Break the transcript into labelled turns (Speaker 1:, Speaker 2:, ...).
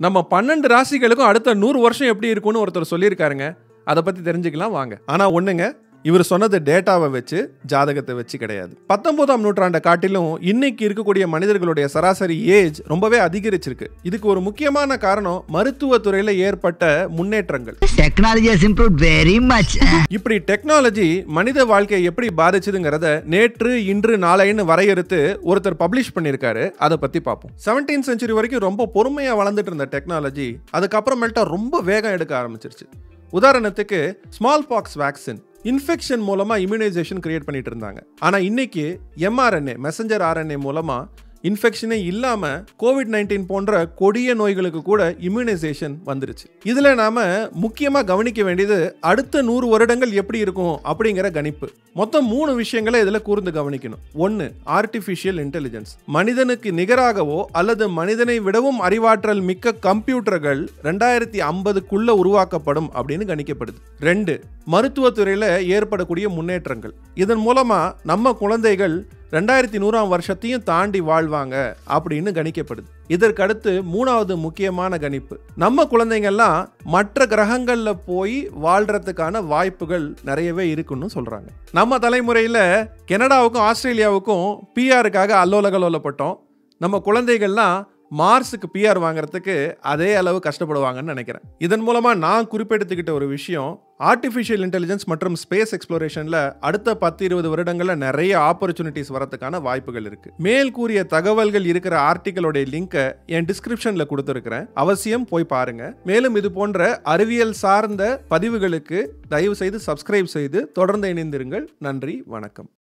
Speaker 1: நம்ம பன்னெண்டு ராசிகளுக்கும் அடுத்த நூறு வருஷம் எப்படி இருக்கும்னு ஒருத்தர் சொல்லியிருக்காருங்க அதை பற்றி தெரிஞ்சுக்கலாம் வாங்க ஆனால் ஒன்றுங்க இவர் சொன்னது டேட்டாவை வச்சு ஜாதகத்தை வச்சு கிடையாது பத்தொன்பதாம் நூற்றாண்டை காட்டிலும் இன்னைக்கு இருக்கக்கூடிய மனிதர்களுடைய சராசரி ஏஜ் ரொம்பவே அதிகரிச்சிருக்கு இதுக்கு ஒரு முக்கியமான காரணம் மருத்துவத்துறையில் ஏற்பட்ட முன்னேற்றங்கள்
Speaker 2: Technology has improved very much.
Speaker 1: இப்படி டெக்னாலஜி மனித வாழ்க்கையை எப்படி பாதிச்சுதுங்கிறத நேற்று இன்று நாளைன்னு வரையறுத்து ஒருத்தர் பப்ளிஷ் பண்ணியிருக்காரு அதை பத்தி பார்ப்போம் 17th செஞ்சுரி வரைக்கும் ரொம்ப பொறுமையா வளர்ந்துட்டு இருந்த டெக்னாலஜி அதுக்கப்புறமேல்ட்டா ரொம்ப வேகம் எடுக்க ஆரம்பிச்சிருச்சு உதாரணத்துக்கு ஸ்மால் பாக்ஸ் வேக்சின் இன்ஃபெக்ஷன் மூலமா இம்யூனைசேஷன் கிரியேட் பண்ணிட்டு இருந்தாங்க ஆனா இன்னைக்கு எம்ஆர்என்ஏ மெசஞ்சர் ஆர்என்ஏ மூலமா இன்ஃபெக்ஷனே இல்லாம கோவிட் நைன்டீன் போன்ற கொடிய நோய்களுக்கு கூட இம்யூனைசேஷன் வந்துருச்சு இதுல நாம முக்கியமா கவனிக்க வேண்டியது அடுத்த நூறு வருடங்கள் எப்படி இருக்கும் அப்படிங்கிற கணிப்பு மொத்தம் மூணு விஷயங்களை இதுல கூர்ந்து கவனிக்கணும் ஒன்னு ஆர்டிஃபிஷியல் இன்டெலிஜென்ஸ் மனிதனுக்கு நிகராகவோ அல்லது மனிதனை விடவும் அறிவாற்றல் மிக்க கம்ப்யூட்டர்கள் ரெண்டாயிரத்தி ஐம்பதுக்குள்ள உருவாக்கப்படும் அப்படின்னு கணிக்கப்படுது ரெண்டு மருத்துவத்துறையில ஏற்படக்கூடிய முன்னேற்றங்கள் இதன் மூலமா நம்ம குழந்தைகள் ரெண்டாயிரத்தி நூறாம் வருஷத்தையும் தாண்டி வாழ்வாங்க அப்படின்னு கணிக்கப்படுது இதற்கடுத்து மூணாவது முக்கியமான கணிப்பு நம்ம குழந்தைங்கள்லாம் மற்ற கிரகங்கள்ல போய் வாழ்றதுக்கான வாய்ப்புகள் நிறையவே இருக்குன்னு சொல்றாங்க நம்ம தலைமுறையில கனடாவுக்கும் ஆஸ்திரேலியாவுக்கும் பிஆருக்காக அல்லோலகலோலப்பட்டோம் நம்ம குழந்தைகள்லாம் மார்ஸுக்கு பிஆர் வாங்குறதுக்கு அதே அளவு கஷ்டப்படுவாங்கன்னு நினைக்கிறேன் இதன் மூலமா நான் குறிப்பெடுத்துக்கிட்ட ஒரு விஷயம் ஆர்டிஃபிஷியல் இன்டெலிஜென்ஸ் மற்றும் ஸ்பேஸ் எக்ஸ்ப்ளோரேஷன்ல அடுத்த பத்து இருபது வருடங்கள்ல நிறைய ஆப்பர்ச்சுனிட்டிஸ் வரதுக்கான வாய்ப்புகள் இருக்கு மேல் கூறிய தகவல்கள் இருக்கிற ஆர்டிக்கலோடைய லிங்கை என் டிஸ்கிரிப்ஷன்ல கொடுத்துருக்கிறேன் அவசியம் போய் பாருங்க மேலும் இது போன்ற அறிவியல் சார்ந்த பதிவுகளுக்கு தயவு செய்து சப்ஸ்கிரைப் செய்து தொடர்ந்து இணைந்திருங்கள் நன்றி வணக்கம்